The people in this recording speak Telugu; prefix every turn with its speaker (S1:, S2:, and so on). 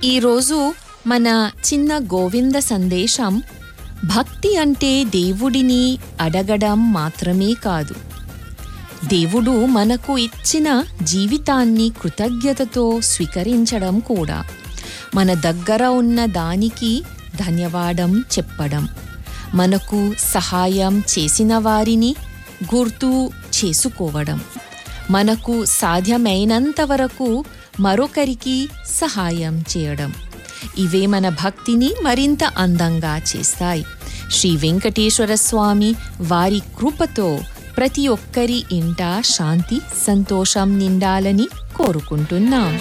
S1: ఈరోజు మన చిన్న గోవింద సందేశం భక్తి అంటే దేవుడిని అడగడం మాత్రమే కాదు దేవుడు మనకు ఇచ్చిన జీవితాన్ని కృతజ్ఞతతో స్వీకరించడం కూడా మన దగ్గర ఉన్న దానికి ధన్యవాదం చెప్పడం మనకు సహాయం చేసిన వారిని గుర్తు చేసుకోవడం మనకు సాధ్యమైనంత వరకు మరొకరికి సహాయం చేయడం ఇవే మన భక్తిని మరింత అందంగా చేస్తాయి శ్రీ వెంకటేశ్వర స్వామి వారి కృపతో ప్రతి ఒక్కరి ఇంట శాంతి సంతోషం నిండాలని కోరుకుంటున్నాం